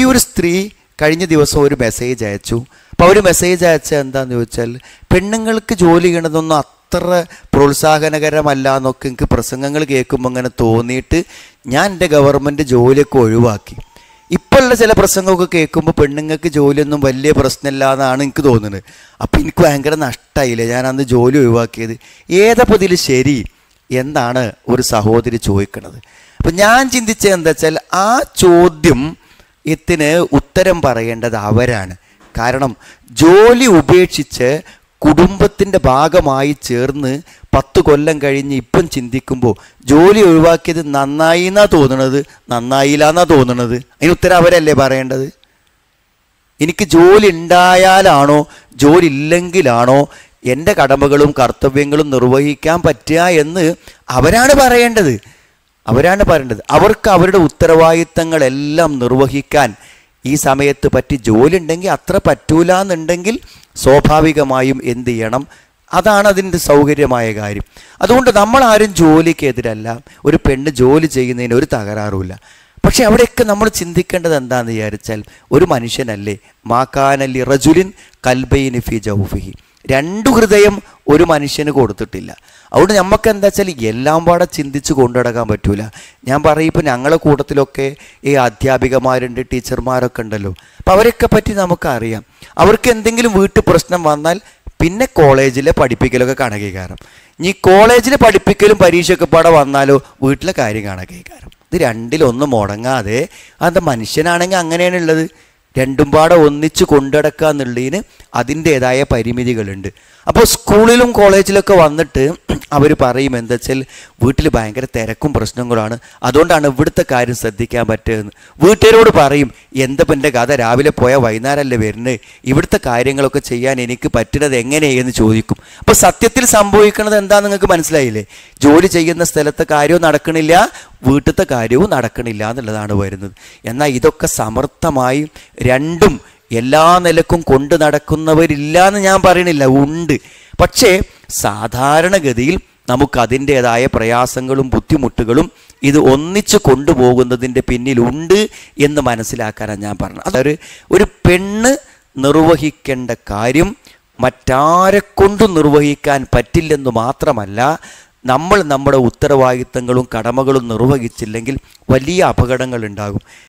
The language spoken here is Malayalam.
ഒരു സ്ത്രീ കഴിഞ്ഞ ദിവസം ഒരു മെസ്സേജ് അയച്ചു അപ്പോൾ അവർ മെസ്സേജ് അയച്ച എന്താണെന്ന് ചോദിച്ചാൽ പെണ്ണുങ്ങൾക്ക് ജോലി ചെയ്യണതൊന്നും അത്ര പ്രോത്സാഹനകരമല്ല എന്നൊക്കെ എനിക്ക് പ്രസംഗങ്ങൾ കേൾക്കുമ്പോൾ അങ്ങനെ തോന്നിയിട്ട് ഞാൻ എൻ്റെ ഗവൺമെൻറ് ജോലിയൊക്കെ ഒഴിവാക്കി ഇപ്പോഴുള്ള ചില പ്രസംഗമൊക്കെ കേൾക്കുമ്പോൾ പെണ്ണുങ്ങൾക്ക് ജോലിയൊന്നും വലിയ പ്രശ്നമില്ല എന്നാണ് എനിക്ക് തോന്നുന്നത് അപ്പോൾ എനിക്ക് ഭയങ്കര നഷ്ടമായില്ലേ ഞാൻ അന്ന് ജോലി ഒഴിവാക്കിയത് ഏതപ്പോൾ ഇതിൽ ശരി എന്നാണ് ഒരു സഹോദരി ചോദിക്കുന്നത് അപ്പം ഞാൻ ചിന്തിച്ചത് എന്താ വെച്ചാൽ ആ ചോദ്യം ഇതിന് ഉത്തരം പറയേണ്ടത് അവരാണ് കാരണം ജോലി ഉപേക്ഷിച്ച് കുടുംബത്തിൻ്റെ ഭാഗമായി ചേർന്ന് പത്ത് കൊല്ലം കഴിഞ്ഞ് ഇപ്പം ചിന്തിക്കുമ്പോൾ ജോലി ഒഴിവാക്കിയത് നന്നായി എന്നാ തോന്നണത് നന്നായില്ല എന്നാ തോന്നണത് അതിന് ഉത്തരം അവരല്ലേ പറയേണ്ടത് എനിക്ക് ജോലി ഉണ്ടായാലാണോ ജോലി ഇല്ലെങ്കിലാണോ എൻ്റെ കടമകളും കർത്തവ്യങ്ങളും നിർവഹിക്കാൻ പറ്റുക എന്ന് അവരാണ് പറയേണ്ടത് അവരാണ് പറയേണ്ടത് അവർക്ക് അവരുടെ ഉത്തരവാദിത്തങ്ങളെല്ലാം നിർവഹിക്കാൻ ഈ സമയത്ത് പറ്റി ജോലി ഉണ്ടെങ്കിൽ അത്ര പറ്റൂല എന്നുണ്ടെങ്കിൽ സ്വാഭാവികമായും എന്ത് ചെയ്യണം അതാണ് അതിൻ്റെ സൗകര്യമായ കാര്യം അതുകൊണ്ട് നമ്മൾ ആരും ജോലിക്കെതിരല്ല ഒരു പെണ്ണ് ജോലി ചെയ്യുന്നതിന് ഒരു തകരാറുമില്ല പക്ഷെ അവിടെയൊക്കെ നമ്മൾ ചിന്തിക്കേണ്ടത് എന്താണെന്ന് വിചാരിച്ചാൽ ഒരു മനുഷ്യനല്ലേ മാക്കാനല്ലി റജുലിൻ കൽബൈനി ഫി ജൗഫിഹി രണ്ടു ഹൃദയം ഒരു മനുഷ്യന് കൊടുത്തിട്ടില്ല അതുകൊണ്ട് നമുക്ക് എന്താ വെച്ചാൽ എല്ലാം പാടെ ചിന്തിച്ച് കൊണ്ടുനടക്കാൻ പറ്റൂല ഞാൻ പറയും ഇപ്പോൾ ഞങ്ങളെ കൂട്ടത്തിലൊക്കെ ഈ അധ്യാപികമാരുണ്ട് ടീച്ചർമാരൊക്കെ ഉണ്ടല്ലോ അപ്പോൾ അവരെയൊക്കെ പറ്റി നമുക്കറിയാം അവർക്ക് എന്തെങ്കിലും വീട്ടു പ്രശ്നം വന്നാൽ പിന്നെ കോളേജിലെ പഠിപ്പിക്കലൊക്കെ കണക്കേക്കാരം ഇനി കോളേജിലെ പഠിപ്പിക്കലും പരീക്ഷയൊക്കെ പാടെ വന്നാലോ വീട്ടിലെ കാര്യം കണക്കേക്കാരം ഇത് രണ്ടിലൊന്നും മുടങ്ങാതെ അത് മനുഷ്യനാണെങ്കിൽ അങ്ങനെയാണുള്ളത് രണ്ടും പാടെ ഒന്നിച്ച് കൊണ്ടുനടക്കുക എന്നുള്ളതിന് അതിൻ്റേതായ പരിമിതികളുണ്ട് അപ്പോൾ സ്കൂളിലും കോളേജിലൊക്കെ വന്നിട്ട് അവർ പറയും എന്താ വെച്ചാൽ വീട്ടിൽ ഭയങ്കര തിരക്കും പ്രശ്നങ്ങളാണ് അതുകൊണ്ടാണ് ഇവിടുത്തെ കാര്യം ശ്രദ്ധിക്കാൻ പറ്റുന്നത് വീട്ടുകാരോട് പറയും എന്താ ഇപ്പം എൻ്റെ കഥ രാവിലെ പോയാൽ വൈകുന്നേരമല്ലേ വരുന്നത് ഇവിടുത്തെ കാര്യങ്ങളൊക്കെ ചെയ്യാൻ എനിക്ക് പറ്റുന്നത് എങ്ങനെയെന്ന് ചോദിക്കും അപ്പോൾ സത്യത്തിൽ സംഭവിക്കുന്നത് എന്താ നിങ്ങൾക്ക് മനസ്സിലായില്ലേ ജോലി ചെയ്യുന്ന സ്ഥലത്തെ കാര്യവും നടക്കണില്ല വീട്ടിലത്തെ കാര്യവും നടക്കണില്ല എന്നുള്ളതാണ് വരുന്നത് എന്നാൽ ഇതൊക്കെ സമർത്ഥമായി രണ്ടും എല്ലാ നിലക്കും കൊണ്ട് നടക്കുന്നവരില്ല എന്ന് ഞാൻ പറയണില്ല ഉണ്ട് പക്ഷേ സാധാരണഗതിയിൽ നമുക്ക് അതിൻ്റേതായ പ്രയാസങ്ങളും ബുദ്ധിമുട്ടുകളും ഇത് ഒന്നിച്ചു കൊണ്ടുപോകുന്നതിൻ്റെ പിന്നിലുണ്ട് എന്ന് മനസ്സിലാക്കാനാണ് ഞാൻ പറഞ്ഞത് അതൊരു ഒരു പെണ്ണ് നിർവഹിക്കേണ്ട കാര്യം മറ്റാരെ കൊണ്ടും നിർവഹിക്കാൻ പറ്റില്ലെന്ന് മാത്രമല്ല നമ്മൾ നമ്മുടെ ഉത്തരവാദിത്തങ്ങളും കടമകളും നിർവഹിച്ചില്ലെങ്കിൽ വലിയ അപകടങ്ങൾ ഉണ്ടാകും